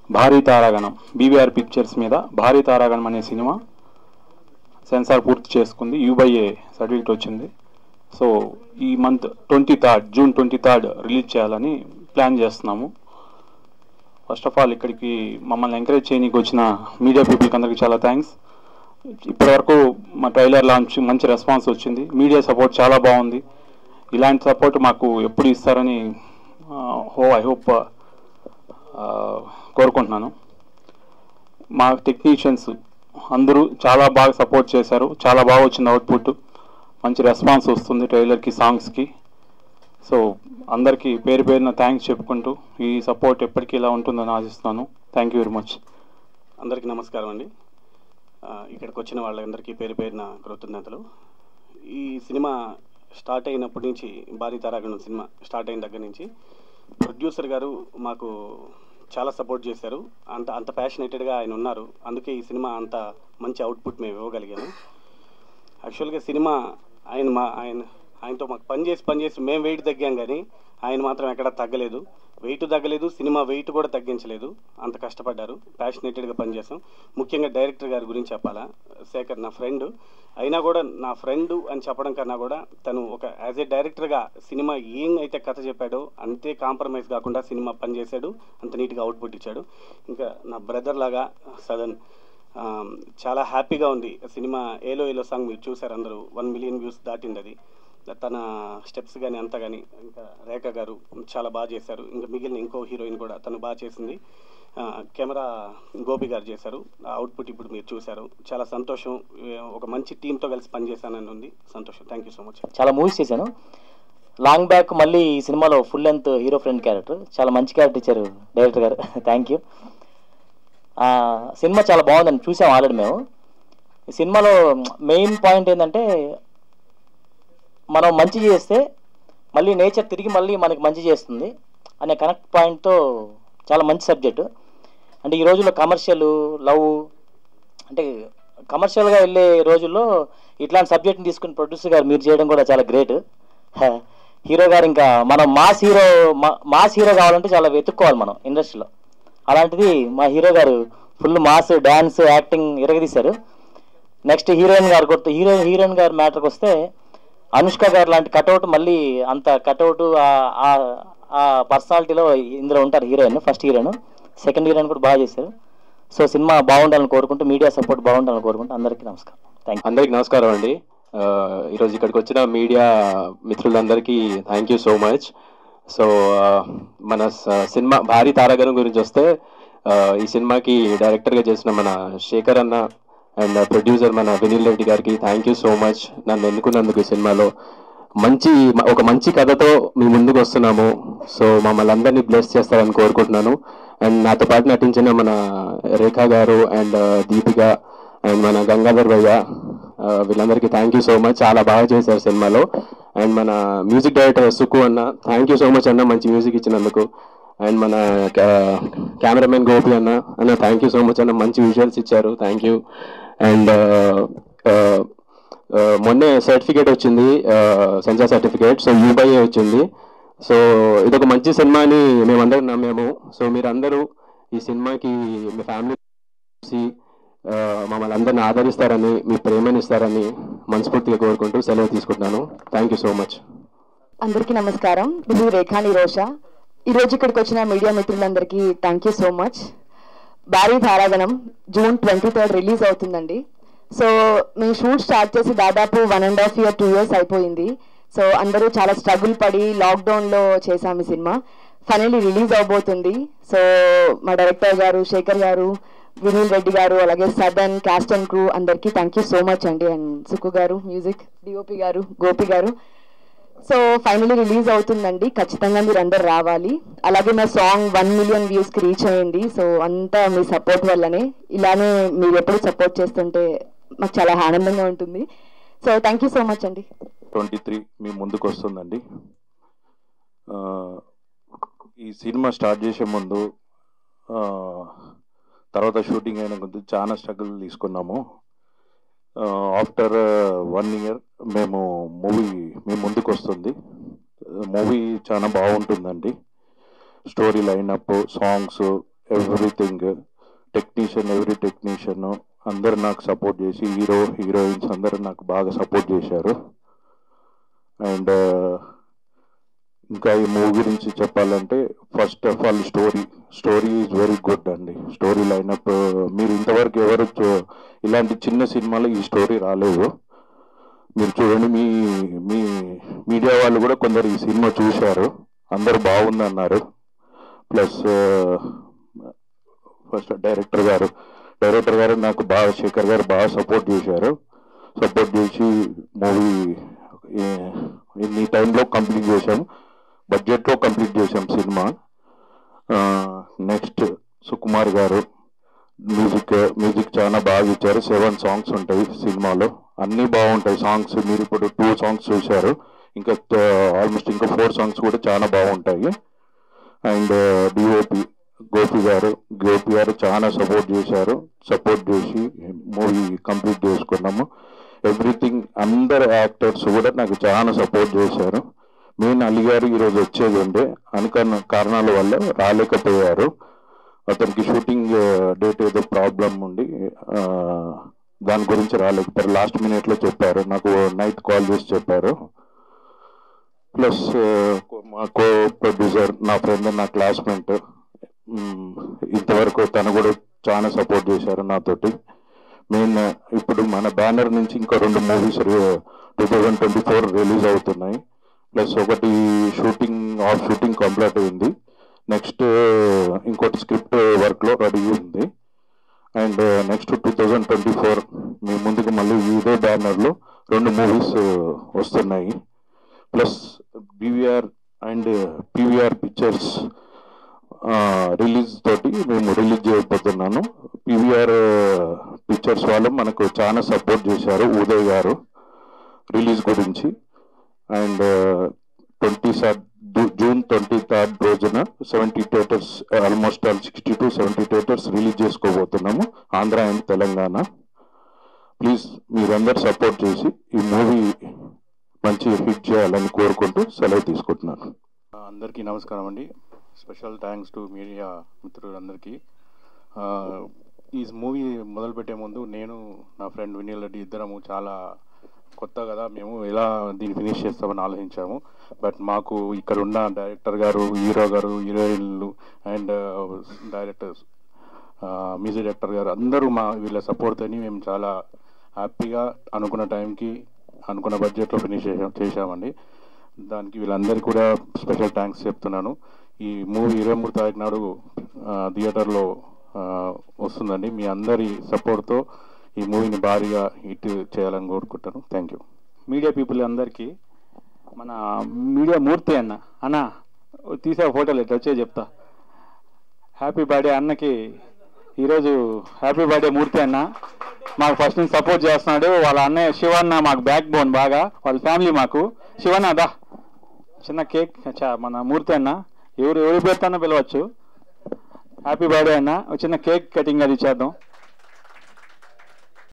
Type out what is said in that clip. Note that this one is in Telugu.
భారీ తారాగణం బీవీఆర్ పిక్చర్స్ మీద భారీ తారాగణం అనే సినిమా సెన్సార్ పూర్తి చేసుకుంది యూబైఏ సర్టిఫికేట్ వచ్చింది సో ఈ month twenty third June twenty third release చేయాలని ప్లాన్ చేస్తున్నాము ఫస్ట్ ఆఫ్ ఆల్ ఇక్కడికి మమ్మల్ని ఎంకరేజ్ చేయడానికి వచ్చిన మీడియా పీపుల్కి అందరికీ చాలా థ్యాంక్స్ ఇప్పటివరకు మా ట్రైలర్ లాంచ్ మంచి రెస్పాన్స్ వచ్చింది మీడియా సపోర్ట్ చాలా బాగుంది ఇలాంటి సపోర్ట్ మాకు ఎప్పుడు ఇస్తారని హో ఐ హోప్ కోరుకుంటున్నాను మా టెక్నీషియన్స్ అందరూ చాలా బాగా సపోర్ట్ చేశారు చాలా బాగా వచ్చింది అవుట్పుట్ మంచి రెస్పాన్స్ వస్తుంది ట్రైలర్కి సాంగ్స్కి సో అందరికీ పేరు పేరున థ్యాంక్స్ చెప్పుకుంటూ ఈ సపోర్ట్ ఎప్పటికీ ఇలా ఉంటుందని ఆశిస్తున్నాను థ్యాంక్ యూ వెరీ మచ్ అందరికీ నమస్కారం అండి ఆ, ఇక్కడికి వచ్చిన వాళ్ళందరికీ పేరు పేరున కృతజ్ఞతలు ఈ సినిమా స్టార్ట్ అయినప్పటి నుంచి భారీ తారాగణం సినిమా స్టార్ట్ అయిన దగ్గర నుంచి ప్రొడ్యూసర్ గారు మాకు చాలా సపోర్ట్ చేశారు అంత అంత ప్యాషనేటెడ్గా ఆయన ఉన్నారు అందుకే ఈ సినిమా అంత మంచి అవుట్పుట్ మేము ఇవ్వగలిగాము యాక్చువల్గా సినిమా ఆయన మా ఆయన ఆయనతో మాకు పని చేసి పని చేసి మేము వెయిట్ తగ్గాం కానీ ఆయన మాత్రం ఎక్కడా తగ్గలేదు వెయిట్ తగ్గలేదు సినిమా వెయిట్ కూడా తగ్గించలేదు అంత కష్టపడ్డారు ప్యాషనేటెడ్గా పనిచేసాం ముఖ్యంగా డైరెక్టర్ గారి గురించి చెప్పాలా శేఖర్ నా ఫ్రెండ్ అయినా కూడా నా ఫ్రెండ్ అని చెప్పడం కన్నా కూడా తను ఒక యాజ్ ఏ డైరెక్టర్గా సినిమా ఏం అయితే కథ చెప్పాడో అంతే కాంప్రమైజ్ కాకుండా సినిమా పనిచేశాడు అంత నీట్గా అవుట్పుట్ ఇచ్చాడు ఇంకా నా బ్రదర్ లాగా సదన్ ఆ, చాలా హ్యాపీగా ఉంది సినిమా ఏలో ఏలో సాంగ్ మీరు చూసారు అందరూ వన్ మిలియన్ వ్యూస్ దాటింది అది తన స్టెప్స్ కానీ అంతా కానీ ఇంకా రేఖ గారు చాలా బాగా చేశారు ఇంకా మిగిలిన ఇంకో హీరోయిన్ కూడా తను బాగా చేసింది ఆ, కెమెరా గోపి గారు చేశారు ఆ అవుట్పుట్ ఇప్పుడు మీరు చూశారు చాలా సంతోషం ఏ, ఒక మంచి టీంతో కలిసి పనిచేశానని ఉంది సంతోషం థ్యాంక్ యూ సో మచ్ చాలా మూవీస్ చేశాను లాంగ్ బ్యాక్ మళ్ళీ ఈ సినిమాలో full length hero friend character చాలా మంచి క్యారెక్టర్ ఇచ్చారు డైరెక్టర్ గారు థ్యాంక్ యూ సినిమా చాలా బాగుందండి చూసాం ఆల్రెడీ మేము ఈ సినిమాలో మెయిన్ పాయింట్ ఏంటంటే మనం మంచి చేస్తే మళ్ళీ నేచర్ తిరిగి మళ్ళీ మనకి మంచి చేస్తుంది అనే కనెక్ట్ పాయింట్తో చాలా మంచి సబ్జెక్టు అంటే ఈ రోజుల్లో కమర్షియల్ లవ్ అంటే కమర్షియల్గా వెళ్ళే రోజుల్లో ఇట్లాంటి సబ్జెక్ట్ని తీసుకుని ప్రొడ్యూసర్ గారు మీరు చేయడం కూడా చాలా గ్రేట్ హీరో గారు ఇంకా మనం మాస్ హీరో మాస్ హీరో కావాలంటే చాలా వెతుక్కోవాలి మనం ఇండస్ట్రీలో అలాంటిది మా హీరో గారు ఫుల్ మాస్ డ్యాన్స్ యాక్టింగ్ ఇరగదీశారు నెక్స్ట్ హీరోయిన్ గారు కొత్త హీరో హీరోయిన్ గారి మ్యాటర్కి వస్తే అనుష్క గారు లాంటి కటౌట్ మళ్ళీ అంత కటౌట్ ఆ పర్సనాలిటీలో ఇందులో ఉంటారు heroine first heroine second heroine కూడా బాగా చేశారు సో సినిమా బాగుండాలని కోరుకుంటూ మీడియా సపోర్ట్ బాగుండాలని కోరుకుంటూ అందరికీ నమస్కారం థ్యాంక్ యూ అందరికి నమస్కారం అండి ఆ, ఈరోజు ఇక్కడికి వచ్చిన మీడియా మిత్రులందరికీ thank you so much so ఆ, మన స- సినిమా భారీ తారాగణం గురించి వస్తే ఆ, ఈ సినిమాకి డైరెక్టర్గా చేసిన మన శేఖర్ అన్న అండ్ ప్రొడ్యూసర్ మన వినీల్ రెడ్డి గారికి థ్యాంక్ యూ సో మచ్ నన్ను ఎన్నుకున్నందుకు ఈ సినిమాలో మంచి ఒక మంచి కథతో మీ ముందుకు వస్తున్నాము సో మమ్మల్ని అందరినీ బ్లెస్ చేస్తారని కోరుకుంటున్నాను అండ్ నాతో పాటు నటించిన మన రేఖా గారు అండ్ దీపిక అండ్ మన గంగాధర్ భయ్య ఆ, వీళ్ళందరికీ థ్యాంక్ యూ సో మచ్ చాలా బాగా చేశారు సినిమాలో అండ్ మన మ్యూజిక్ డైరెక్టర్ సుకు అన్న థ్యాంక్ యూ సో మచ్ అన్న మంచి మ్యూజిక్ ఇచ్చినందుకు అండ్ మన కెమెరామెన్ గోపి అన్న అన్న థ్యాంక్ యూ సో మచ్ అన్న మంచి విజువల్స్ ఇచ్చారు థ్యాంక్ యూ అండ్ మొన్నే సర్టిఫికేట్ వచ్చింది సెన్సార్ సర్టిఫికేట్ సో యూబైఏ వచ్చింది సో ఇదొక మంచి సినిమా అని మేమందరం నమ్మాము సో మీరందరూ ఈ సినిమాకి మీ ఫ్యామిలీ చూసి ఆ, మమ్మల్ని అందరిని ఆదరిస్తారని మీ ప్రేమని ఇస్తారని మనస్ఫూర్తిగా కోరుకుంటూ సెలవు తీసుకుంటున్నాను థ్యాంక్ యూ సో మచ్ అందరికీ నమస్కారం దిస్ ఇస్ రేఖాని రోషా ఈ రోజు ఇక్కడికి వచ్చిన మీడియా మిత్రులందరికీ థ్యాంక్ యూ సో మచ్ భారీ తారాగణం జూన్ ట్వంటీ థర్డ్ రిలీజ్ అవుతుందండి సో మేము షూట్ స్టార్ట్ చేసి దాదాపు one and half year two years అయిపోయింది సో అందరూ చాలా స్ట్రగుల్ పడి లాక్డౌన్లో చేశాము ఈ సినిమా ఫైనల్లీ రిలీజ్ అవబోతుంది సో మా డైరెక్టర్ గారు శేఖర్ గారు వినీల్ రెడ్డి గారు అలాగే సదన్ క్యాస్ట్ అండ్ క్రూ అందరికీ థ్యాంక్ యూ సో మచ్ అండి అండ్ సుకు గారు మ్యూజిక్ డిఓపి గారు గోపి గారు సో ఫైనలీ రిలీజ్ అవుతుందండి ఖచ్చితంగా మీరు అందరు రావాలి అలాగే మా సాంగ్ వన్ మిలియన్ వ్యూస్ కి రీచ్ అయ్యింది సో అంతా మీ సపోర్ట్ వల్లనే ఇలానే మీరు ఎప్పుడు సపోర్ట్ చేస్తుంటే మాకు చాలా ఆనందంగా ఉంటుంది so thank you so much అండి ట్వంటీ త్రీ మీ ముందుకు వస్తుందండి ఆ, ఈ సినిమా స్టార్ట్ చేసే ముందు ఆ, తర్వాత షూటింగ్ అయిన ముందు చాలా స్ట్రగుల్ తీసుకున్నాము ఆఫ్టర్ వన్ ఇయర్ మేము మూవీ మీ ముందుకు వస్తుంది మూవీ చాలా బాగుంటుందండి story lineup songs everything technician every technician అందరు నాకు సపోర్ట్ చేసి హీరో హీరోయిన్స్ అందరూ నాకు బాగా సపోర్ట్ చేశారు అండ్ ఇంకా ఈ మూవీ గురించి చెప్పాలంటే first of all story story is very good అండి స్టోరీ లైనప్ మీరు ఇంతవరకు ఎవరు చూ- ఇలాంటి చిన్న సినిమాలో ఈ స్టోరీ రాలేదు మీరు చూడండి మీ మీ మీడియా వాళ్ళు కూడా కొందరు ఈ సినిమా చూశారు అందరు బాగుందన్నారు ప్లస్ ఫస్ట్ డైరెక్టర్ గారు డైరెక్టర్ గారు నాకు బాగా శేఖర్ గారు బాగా సపోర్ట్ చేశారు సపోర్ట్ చేసి మూవీ ఈ టైంలో కంప్లీట్ చేశాం బడ్జెట్లో కంప్లీట్ చేశాం సినిమా నెక్స్ట్ సుకుమార్ గారు మ్యూజిక్ మ్యూజిక్ చాలా బాగా ఇచ్చారు సెవెన్ సాంగ్స్ ఉంటాయి సినిమాలో అన్నీ బాగుంటాయి సాంగ్స్ మీరు ఇప్పుడు టూ సాంగ్స్ చూశారు ఇంకా ఆల్మోస్ట్ ఇంకా ఫోర్ సాంగ్స్ కూడా చాలా బాగుంటాయి అండ్ డిఓపి గోపి గారు గోపి గారు చాలా సపోర్ట్ చేశారు సపోర్ట్ చేసి మూవీ కంప్లీట్ చేసుకున్నాము ఎవ్రీథింగ్ అందరు యాక్టర్స్ కూడా నాకు చాలా సపోర్ట్ చేశారు మెయిన్ అలీ గారు ఈరోజు వచ్చేది ఉండే అనుకన్న కారణాల వల్ల రాలేకపోయారు అతనికి షూటింగ్ డేట్ ఏదో ప్రాబ్లం ఉండి ఆ, దాని గురించి రాలేకపోయారు లాస్ట్ మినిట్లో చెప్పారు నాకు నైట్ కాల్ చేసి చెప్పారు ప్లస్ మా కో ప్రొడ్యూసర్ నా ఫ్రెండ్ నా క్లాస్మేట్ ఇంతవరకు తను కూడా చాలా సపోర్ట్ చేశారు నాతోటి మెయిన్ ఇప్పుడు మన బ్యానర్ నుంచి ఇంకా రెండు movies two thousand twenty four release అవుతున్నాయి ప్లస్ ఒకటి షూటింగ్ ఆఫ్ షూటింగ్ కంప్లీట్ అయింది నెక్స్ట్ ఇంకోటి స్క్రిప్ట్ వర్క్లో రెడీ ఉంది and next two thousand twenty four మీ ముందుకు మళ్ళీ ఇదే బ్యానర్లో రెండు మూవీస్ వస్తున్నాయి plus BVR and PVR pictures release తోటి మేము రిలీజ్ చేయబోతున్నాను పీవీఆర్ పిక్చర్స్ వాళ్ళు మనకు చాలా సపోర్ట్ చేశారు ఉదయ్ గారు రిలీజ్ గురించి and twenty June twenty third రోజున seventy theatres almost all sixty to seventy theatres release చేసుకోబోతున్నాము ఆంధ్ర అండ్ తెలంగాణ ప్లీజ్ మీరందరు సపోర్ట్ చేసి ఈ మూవీ మంచి హిట్ చేయాలని కోరుకుంటూ సెలవు తీసుకుంటున్నాను అందరికీ నమస్కారం అండి స్పెషల్ థ్యాంక్స్ టు మీడియా మిత్రులందరికీ ఆ, ఈ మూవీ మొదలుపెట్టే ముందు నేను నా ఫ్రెండ్ వినీల్ రెడ్డి ఇద్దరము చాలా కొత్త కదా మేము ఎలా దీన్ని ఫినిష్ చేస్తామని ఆలోచించాము బట్ మాకు ఇక్కడ ఉన్న డైరెక్టర్ గారు హీరో గారు హీరోయిన్లు అండ్ డైరెక్టర్స్ మ్యూజిక్ డైరెక్టర్ గారు అందరూ మా వీళ్ళ సపోర్ట్తోని మేము చాలా హ్యాపీగా అనుకున్న టైంకి అనుకున్న బడ్జెట్లో ఫినిష్ చేసాం చేశామండి దానికి వీళ్ళందరికీ కూడా స్పెషల్ థ్యాంక్స్ చెప్తున్నాను ఈ మూవీ ఇరవై మూడు తారీఖు నాడు ఆ, థియేటర్లో ఆ, వస్తుందండి మీ అందరి సపోర్ట్తో ఈ మూవీని భారీగా హిట్ చేయాలని కోరుకుంటాను థ్యాంక్ యూ మీడియా పీపుల్ అందరికీ మన మీడియా మూర్తి అన్న అన్న తీసే ఫోటోలు ఎట్లా వచ్చే చెప్తా హ్యాపీ బర్త్డే అన్నకి ఈరోజు హ్యాపీ బర్త్డే మూర్తి అన్న మాకు ఫస్ట్ నుంచి సపోర్ట్ చేస్తున్నాడు వాళ్ళ అన్నయ్య శివన్న మాకు బ్యాక్ బోన్ బాగా వాళ్ళ ఫ్యామిలీ మాకు శివన్న దా చిన్న కేక్ చా- మన మూర్తి అన్న ఎవరు ఎవరి పేరుతో పిలవచ్చు హ్యాపీ బర్త్డే అన్న ఒక చిన్న కేక్ కటింగ్ అది చేద్దాం